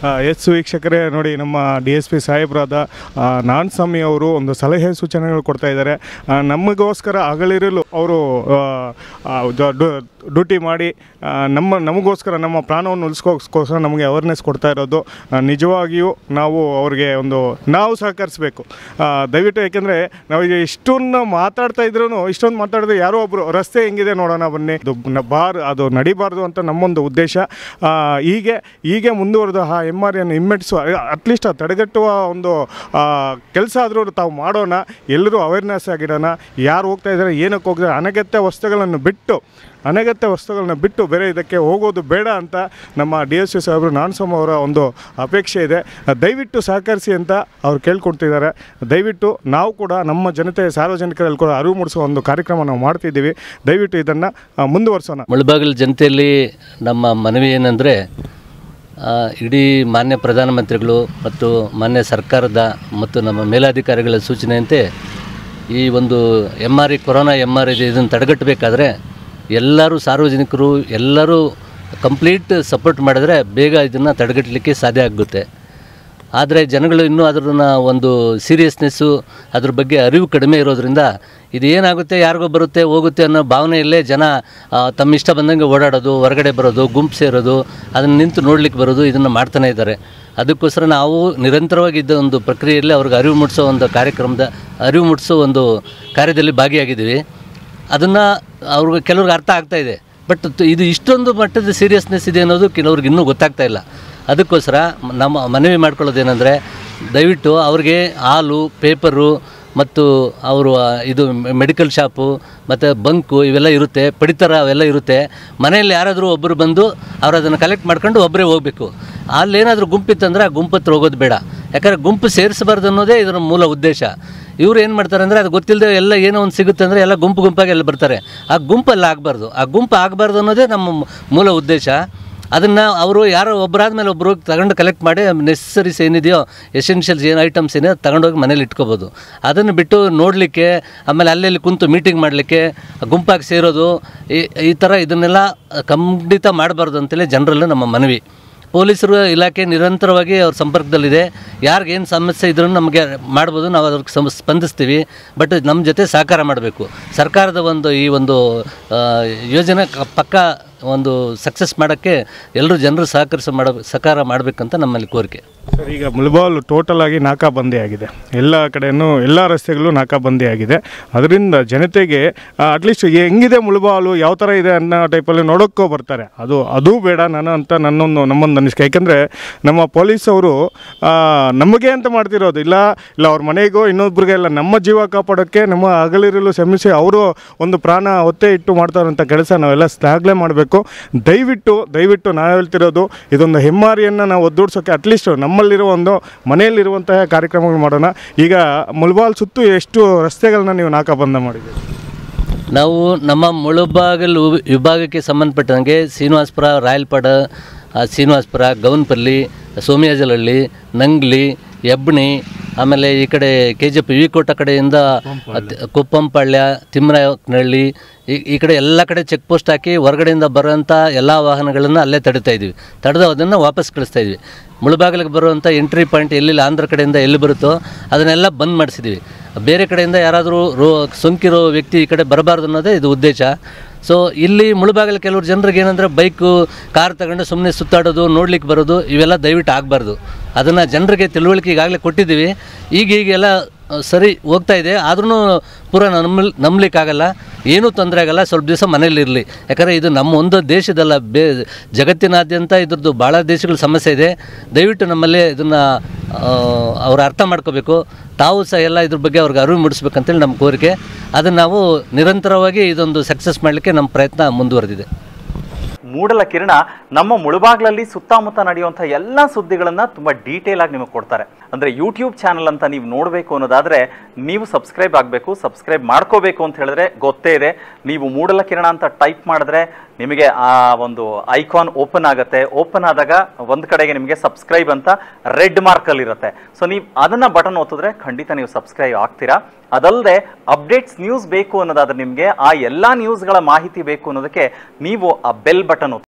S ವೀಕ್ಷಕರೇ ನೋಡಿ ನಮ್ಮ ಡಿ ಎಸ್ ಪಿ ಸಾಹೇಬರಾದ ನಾನ್ ಸ್ವಾಮಿ ಅವರು ಒಂದು ಸಲಹೆ ಸೂಚನೆಗಳು ಕೊಡ್ತಾ ಇದ್ದಾರೆ ಆ, ನಮಗೋಸ್ಕರ ಹಗಲಿರಲು ಅವರು ಡ್ಯೂಟಿ ಮಾಡಿ ಆ, ನಮ್ಮ ನಮಗೋಸ್ಕರ ನಮ್ಮ ಪ್ರಾಣವನ್ನು ಉಳಿಸ್ಕೋಸ್ಕರ ನಮಗೆ ಅವೇರ್ನೆಸ್ ಕೊಡ್ತಾ ಇರೋದು ಆ, ನಿಜವಾಗಿಯೂ ನಾವು ಅವ್ರಿಗೆ ಒಂದು ನಾವು ಸಹಕರಿಸಬೇಕು ದಯವಿಟ್ಟು ಯಾಕೆಂದರೆ ನಾವೀಗ ಇಷ್ಟೊಂದು ಮಾತಾಡ್ತಾ ಇದ್ರೂ ಇಷ್ಟೊಂದು ಮಾತಾಡಿದ್ರೆ ಯಾರೋ ಒಬ್ಬರು ರಸ್ತೆ ಹೆಂಗಿದೆ ನೋಡೋಣ ಬನ್ನಿ ಅದು ನ- ಬಾರ್ ಅದು ನಡಿಬಾರ್ದು ಅಂತ ನಮ್ಮೊಂದು ಉದ್ದೇಶ ಆ, ಹೀಗೆ ಹೀಗೆ ಮುಂದುವರೆದು ಆ ಎಮ್ ಆರ್ ಎನ್ ಹಿಮ್ಮೆಟ್ಟಿಸುವ ಅಟ್ಲೀಸ್ಟ್ ತಡೆಗಟ್ಟುವ ಒಂದು ಕೆಲಸ ಆದರೂ ತಾವು ಮಾಡೋಣ ಎಲ್ಲರೂ ಅವೇರ್ನೆಸ್ ಆಗಿಡೋಣ ಯಾರು ಹೋಗ್ತಾ ಇದ್ದಾರೆ ಏನಕ್ಕೆ ಹೋಗ್ತಾರೆ ಅನಗತ್ಯ ವಸ್ತುಗಳನ್ನು ಬಿಟ್ಟು ಅನಗತ್ಯ ವಸ್ತುಗಳನ್ನ ಬಿಟ್ಟು ಬೇರೆ ಇದಕ್ಕೆ ಹೋಗೋದು ಬೇಡ ಅಂತ ನಮ್ಮ ಡಿ ಎಸ್ ಎಸ್ ಸಾಹೇಬರು ನಾನ್ಸಮ್ ಅವರ ಒಂದು ಅಪೇಕ್ಷೆ ಇದೆ ದಯವಿಟ್ಟು ಸಹಕರಿಸಿ ಅಂತ ಅವ್ರು ಕೇಳ್ಕೊಳ್ತಿದ್ದಾರೆ ದಯವಿಟ್ಟು ನಾವು ಕೂಡ ನಮ್ಮ ಜನತೆ ಸಾರ್ವಜನಿಕರಲ್ಲಿ ಕೂಡ ಅರಿವು ಮೂಡಿಸುವ ಒಂದು ಕಾರ್ಯಕ್ರಮ ನಾವು ಮಾಡ್ತಿದ್ದೀವಿ ದಯವಿಟ್ಟು ಇದನ್ನು ಮುಂದುವರಿಸೋಣ ಮುಳಬಾಗಿಲು ಜನತೆಯಲ್ಲಿ ನಮ್ಮ ಮನವಿ ಏನಂದರೆ ಇಡೀ ಮಾನ್ಯ ಪ್ರಧಾನಮಂತ್ರಿಗಳು ಮತ್ತು ಮಾನ್ಯ ಸರ್ಕಾರದ ಮತ್ತು ನಮ್ಮ ಮೇಲಾಧಿಕಾರಿಗಳ ಸೂಚನೆಯಂತೆ ಈ ಒಂದು ಎಮ್ ಆರ್ ಇ ಕೊರೋನಾ ಎಮ್ ಆರ್ ಇದೆ ಇದನ್ನು ತಡೆಗಟ್ಟಬೇಕಾದ್ರೆ ಎಲ್ಲರೂ ಸಾರ್ವಜನಿಕರು ಎಲ್ಲರೂ ಕಂಪ್ಲೀಟ್ ಸಪೋರ್ಟ್ ಮಾಡಿದ್ರೆ ಬೇಗ ಇದನ್ನು ತಡೆಗಟ್ಟಲಿಕ್ಕೆ ಸಾಧ್ಯ ಆಗುತ್ತೆ ಆದರೆ ಜನಗಳು ಇನ್ನೂ ಅದನ್ನ ಒಂದು ಸೀರಿಯಸ್ನೆಸ್ಸು ಅದ್ರ ಬಗ್ಗೆ ಅರಿವು ಕಡಿಮೆ ಇರೋದ್ರಿಂದ ಇದು ಏನಾಗುತ್ತೆ ಯಾರಿಗೋ ಬರುತ್ತೆ ಹೋಗುತ್ತೆ ಅನ್ನೋ ಭಾವನೆಯಲ್ಲೇ ಜನ ಆ, ತಮ್ಮ ಇಷ್ಟ ಬಂದಂಗೆ ಓಡಾಡೋದು ಹೊರಗಡೆ ಬರೋದು ಗುಂಪು ಸೇರೋದು ಅದನ್ನು ನಿಂತು ನೋಡ್ಲಿಕ್ಕೆ ಬರೋದು ಇದನ್ನು ಮಾಡ್ತಾನೆ ಇದ್ದಾರೆ ಅದಕ್ಕೋಸ್ಕರ ನಾವು ನಿರಂತರವಾಗಿ ಇದ್ದ ಒಂದು ಪ್ರಕ್ರಿಯೆಯಲ್ಲಿ ಅವ್ರಿಗೆ ಅರಿವು ಮೂಡಿಸೋ ಒಂದು ಕಾರ್ಯಕ್ರಮದ ಅರಿವು ಮೂಡಿಸೋ ಒಂದು ಕಾರ್ಯದಲ್ಲಿ ಭಾಗಿಯಾಗಿದ್ದೀವಿ ಅದನ್ನು ಅವ್ರಿಗೆ ಕೆಲವ್ರಿಗೆ ಅರ್ಥ ಆಗ್ತಾ ಇದೆ ಬಟ್ ಇದು ಇಷ್ಟೊಂದು ಮಟ್ಟದ ಸೀರಿಯಸ್ನೆಸ್ ಇದೆ ಅನ್ನೋದು ಕೆಲವ್ರಿಗೆ ಇನ್ನೂ ಗೊತ್ತಾಗ್ತಾ ಇಲ್ಲ ಅದಕ್ಕೋಸ್ಕರ ಮ- ನಮ್ಮ ಮನವಿ ಮಾಡ್ಕೊಳ್ಳೋದೇನೆಂದರೆ ದಯವಿಟ್ಟು ಅವ್ರಿಗೆ ಹಾಲು ಪೇಪರು ಮತ್ತು ಅವರು ಆ, ಇದು ಮೆಡಿಕಲ್ ಶಾಪು ಮತ್ತು ಬಂಕು ಇವೆಲ್ಲ ಇರುತ್ತೆ ಪಡಿತರ ಅವೆಲ್ಲ ಇರುತ್ತೆ ಮನೆಯಲ್ಲಿ ಯಾರಾದರೂ ಒಬ್ಬರು ಬಂದು ಅವ್ರು ಅದನ್ನು ಕಲೆಕ್ಟ್ ಮಾಡ್ಕೊಂಡು ಒಬ್ಬರೇ ಹೋಗಬೇಕು ಅಲ್ಲೇನಾದರೂ ಗುಂಪಿತ್ತಂದ್ರೆ ಆ ಗುಂಪು ಹತ್ರ ಹೋಗೋದು ಬೇಡ ಯಾಕಂದರೆ ಗುಂಪು ಸೇರಿಸಬಾರ್ದು ಅನ್ನೋದೇ ಇದರ ಮೂಲ ಉದ್ದೇಶ ಇವ್ರು ಏನು ಮಾಡ್ತಾರೆ ಅಂದರೆ ಅದು ಗೊತ್ತಿಲ್ಲದೆ ಎಲ್ಲ ಏನೋ ಒಂದು ಸಿಗುತ್ತೆ ಅಂದರೆ ಎಲ್ಲ ಗುಂಪು ಗುಂಪಾಗಿ ಎಲ್ಲ ಬರ್ತಾರೆ ಆ ಗುಂಪಲ್ಲಿ ಆಗಬಾರ್ದು ಆ ಗುಂಪು ಆಗಬಾರ್ದು ಅನ್ನೋದೇ ನಮ್ಮ ಮೂ- ಮೂಲ ಉದ್ದೇಶ ಅದನ್ನು ಅವರು ಯಾರೋ ಒಬ್ಬರಾದ ಮೇಲೆ ಒಬ್ಬರು ತಗೊಂಡು ಕಲೆಕ್ಟ್ ಮಾಡಿ ನೆಸಸರೀಸ್ ಏನಿದೆಯೋ ಎಸೆನ್ಷಿಯಲ್ಸ್ ಏನು ಐಟಮ್ಸ್ ಏನಿದೆ ತಗೊಂಡೋಗಿ ಮನೇಲಿ ಇಟ್ಕೋಬೋದು ಅದನ್ನು ಬಿಟ್ಟು ನೋಡಲಿಕ್ಕೆ ಆಮೇಲೆ ಅಲ್ಲೆಲ್ಲಿ ಕುಂತು ಮೀಟಿಂಗ್ ಮಾಡಲಿಕ್ಕೆ ಗುಂಪಾಗಿ ಸೇರೋದು ಈ ಈ ಥರ ಇದನ್ನೆಲ್ಲ ಖಂಡಿತ ಮಾಡಬಾರ್ದು ಅಂತೇಳಿ ಜನರಲ್ಲೂ ನಮ್ಮ ಮನವಿ ಪೊಲೀಸರು ಇಲಾಖೆ ನಿರಂತರವಾಗಿ ಅವ್ರ ಸಂಪರ್ಕದಲ್ಲಿದೆ ಯಾರಿಗೇನು ಸಮಸ್ಯೆ ಇದ್ರೂ ನಮಗೆ ಮಾಡ್ಬೋದು ನಾವು ಅದ್ರಿಗೆ ಸಮ ಸ್ಪಂದಿಸ್ತೀವಿ ಬಟ್ ನಮ್ಮ ಜೊತೆ ಸಹಕಾರ ಮಾಡಬೇಕು ಸರ್ಕಾರದ ಒಂದು ಈ ಒಂದು ಆ, ಯೋಜನೆ ಕ- ಪಕ್ಕ ಒಂದು ಸಕ್ಸಸ್ ಮಾಡೋಕ್ಕೆ ಎಲ್ಲರೂ ಜನರು ಸಹಕರಿಸ ಮಾಡ ಸಹಕಾರ ಮಾಡಬೇಕಂತ ನಮ್ಮಲ್ಲಿ ಕೋರಿಕೆ ಸರ್ ಈಗ ಮುಲ್ಬಾಲ್ ಟೋಟಲ್ ಆಗಿ ನಾಕಾಬಂದಿ ಆಗಿದೆ ಎಲ್ಲ ಕಡೆಯೂ ಎಲ್ಲ ರಸ್ತೆಗಳು ನಾಕಾಬಂದಿ ಆಗಿದೆ ಅದರಿಂದ ಜನತೆಗೆ ಅಟ್ಲೀಸ್ಟ್ ಹೆಂಗಿದೆ ಮುಲ್ಬಾಲು ಯಾವ ಥರ ಇದೆ ಅನ್ನೋ ಟೈಪಲ್ಲಿ ನೋಡೋಕ್ಕೂ ಬರ್ತಾರೆ ಅದು ಅದು ಬೇಡ ನಾನು ಅಂತ ನನ್ನೊಂದು ನಮ್ಮೊಂದು ಅನಿಸಿಕೆ ಯಾಕೆಂದರೆ ನಮ್ಮ ಪೊಲೀಸ್ ಅವರು ನಮಗೆ ಅಂತ ಮಾಡ್ತಿರೋದು ಇಲ್ಲ ಇಲ್ಲ ಅವ್ರ ಮನೆಗೋ ಇನ್ನೊಬ್ರಿಗೆ ಇಲ್ಲ ನಮ್ಮ ಜೀವ ಕಾಪಾಡೋಕ್ಕೆ ನಮ್ಮ ಹಗಲಿರಲು ಶ್ರಮಿಸಿ ಅವರು ಒಂದು ಪ್ರಾಣ ಒತ್ತೆ ಇಟ್ಟು ಮಾಡ್ತಾರಂಥ ಕೆಲಸ ನಾವೆಲ್ಲ ಶ್ಲಾಘನೆ ಮಾಡಬೇಕು ದಯವಿಟ್ಟು ದಯವಿಟ್ಟು ನಾವು ಹೇಳ್ತಿರೋದು ಇದೊಂದು ಹೆಮ್ಮಾರಿಯನ್ನು ನಾವು ಒದ್ದೂಡ್ಸೋಕ್ಕೆ ಅಟ್ಲೀಸ್ಟ್ ನಮ್ಮಲ್ಲಿರುವ ಒಂದು ಮನೆಯಲ್ಲಿರುವಂತಹ ಕಾರ್ಯಕ್ರಮಗಳು ಮಾಡೋಣ ಈಗ ಮುಲ್ಬಾಲ್ ಸುತ್ತು ಎಷ್ಟು ರಸ್ತೆಗಳನ್ನ ನೀವು ನಾಕಾಬಂಧ ಮಾಡಿದ್ದೀರಿ ನಾವು ನಮ್ಮ ಮುಳುಬಾಗಲು ವಿಭಾಗಕ್ಕೆ ಸಂಬಂಧಪಟ್ಟಂಗೆ ಶ್ರೀನಿವಾಸಪುರ ರಾಯಲ್ಪಾಡ ಆ, ಶ್ರೀನಿವಾಸಪುರ ಗೌನ್ಪಲ್ಲಿ ಸೋಮಿಯಾಜಲಹಳ್ಳಿ ನಂಗ್ಲಿ ಹೆಬ್ಣಿ ಆಮೇಲೆ ಈ ಕಡೆ K G F V Kota ಕಡೆಯಿಂದ ಅತ್- ಕುಪ್ಪಂಪಾಳ್ಯ ತಿಮ್ಮರಾಯನಹಳ್ಳಿ ಈ ಈ ಕಡೆ ಎಲ್ಲ ಕಡೆ ಚೆಕ್ ಪೋಸ್ಟ್ ಹಾಕಿ ಹೊರಗಡೆಯಿಂದ ಬರೋಂಥ ಎಲ್ಲ ವಾಹನಗಳನ್ನು ಅಲ್ಲೇ ತಡಿತಾ ಇದ್ವಿ ತಡೆದು ಅದನ್ನು ವಾಪಸ್ ಕಳಿಸ್ತಾ ಇದ್ವಿ ಮುಳುಬಾಗಿಲಿಗೆ ಬರುವಂಥ ಎಂಟ್ರಿ ಪಾಯಿಂಟ್ ಎಲ್ಲಿ ಆಂಧ್ರ ಕಡೆಯಿಂದ ಎಲ್ಲಿ ಬರುತ್ತೋ ಅದನ್ನೆಲ್ಲ ಬಂದ್ ಮಾಡಿಸಿದ್ವಿ ಬೇರೆ ಕಡೆಯಿಂದ ಯಾರಾದರೂ ರೋ ಸೋಂಕಿರೋ ವ್ಯಕ್ತಿ ಈ ಕಡೆ ಬರಬಾರ್ದು ಅನ್ನೋದೇ ಇದು ಉದ್ದೇಶ ಸೊ ಇಲ್ಲಿ ಮುಳುಬಾಗಲ ಕೆಲವ್ರು ಜನರಿಗೆ ಏನಂದರೆ ಬೈಕು ಕಾರ್ ತಗೊಂಡು ಸುಮ್ಮನೆ ಸುತ್ತಾಡೋದು ನೋಡ್ಲಿಕ್ಕೆ ಬರೋದು ಇವೆಲ್ಲ ದಯವಿಟ್ಟು ಆಗಬಾರ್ದು ಅದನ್ನು ಜನರಿಗೆ ತಿಳುವಳಿಕೆ ಈಗಾಗಲೇ ಕೊಟ್ಟಿದ್ದೀವಿ ಈಗ ಈಗೆಲ್ಲ ಆ, ಸರಿ ಹೋಗ್ತಾ ಇದೆ ಆದ್ರೂ ಪೂರ ನಂಬಲ್ ನಂಬಲಿಕ್ಕಾಗಲ್ಲ ಏನೂ ತೊಂದರೆ ಆಗಲ್ಲ ಸ್ವಲ್ಪ ದಿವಸ ಮನೇಲಿರಲಿ ಯಾಕಂದರೆ ಇದು ನಮ್ಮ ಒಂದು ದೇಶದಲ್ಲ ಬೇ ಜಗತ್ತಿನಾದ್ಯಂತ ಇದ್ರದ್ದು ಭಾಳ ದೇಶಗಳ ಸಮಸ್ಯೆ ಇದೆ ದಯವಿಟ್ಟು ನಮ್ಮಲ್ಲಿ ಇದನ್ನು ಅವ್ರು ಅರ್ಥ ಮಾಡ್ಕೋಬೇಕು ತಾವು ಸಹ ಎಲ್ಲ ಇದ್ರ ಬಗ್ಗೆ ಅವ್ರಿಗೆ ಅರಿವು ಮೂಡಿಸ್ಬೇಕಂತೇಳಿ ನಮ್ಮ ಕೋರಿಕೆ ಅದನ್ನು ನಾವು ನಿರಂತರವಾಗಿ ಇದೊಂದು ಸಕ್ಸಸ್ ಮಾಡಲಿಕ್ಕೆ ನಮ್ಮ ಪ್ರಯತ್ನ ಮುಂದುವರೆದಿದೆ ಮೂಡಲ ಕಿರಣ ನಮ್ಮ ಮುಳುಬಾಗ್ಲಲ್ಲಿ ಸುತ್ತಮುತ್ತ ನಡೆಯುವಂಥ ಎಲ್ಲ ಸುದ್ದಿಗಳನ್ನ ತುಂಬಾ ಡೀಟೇಲ್ ಆಗಿ ನಿಮಗೆ ಕೊಡ್ತಾರೆ ಅಂದ್ರೆ ಯೂಟ್ಯೂಬ್ ಚಾನಲ್ ಅಂತ ನೀವು ನೋಡಬೇಕು ಅನ್ನೋದಾದ್ರೆ ನೀವು ಸಬ್ಸ್ಕ್ರೈಬ್ ಆಗಬೇಕು ಸಬ್ಸ್ಕ್ರೈಬ್ ಮಾಡ್ಕೋಬೇಕು ಅಂತ ಹೇಳಿದ್ರೆ ಗೊತ್ತೇ ಇದೆ ನೀವು ಮೂಡಲ ಕಿರಣ ಅಂತ ಟೈಪ್ ಮಾಡಿದ್ರೆ ನಿಮಗೆ ಆ ಒಂದು ಐಕಾನ್ ಓಪನ್ ಆಗುತ್ತೆ ಓಪನ್ ಆದಾಗ ಒಂದು ಕಡೆಗೆ ನಿಮಗೆ ಸಬ್ಸ್ಕ್ರೈಬ್ ಅಂತ ರೆಡ್ ಮಾರ್ಕಲ್ಲಿ ಇರುತ್ತೆ ಸೊ ನೀವು ಅದನ್ನ ಬಟನ್ ಒತ್ತಿದ್ರೆ ಖಂಡಿತ ನೀವು ಸಬ್ಸ್ಕ್ರೈಬ್ ಆಗ್ತೀರಾ ಅದಲ್ಲದೆ ಅಪ್ಡೇಟ್ಸ್ ನ್ಯೂಸ್ ಬೇಕು ಅನ್ನೋದಾದ್ರೆ ನಿಮಗೆ ಆ ಎಲ್ಲ ನ್ಯೂಸ್ಗಳ ಮಾಹಿತಿ ಬೇಕು ಅನ್ನೋದಕ್ಕೆ ನೀವು ಆ ಬೆಲ್ ಬಟನ್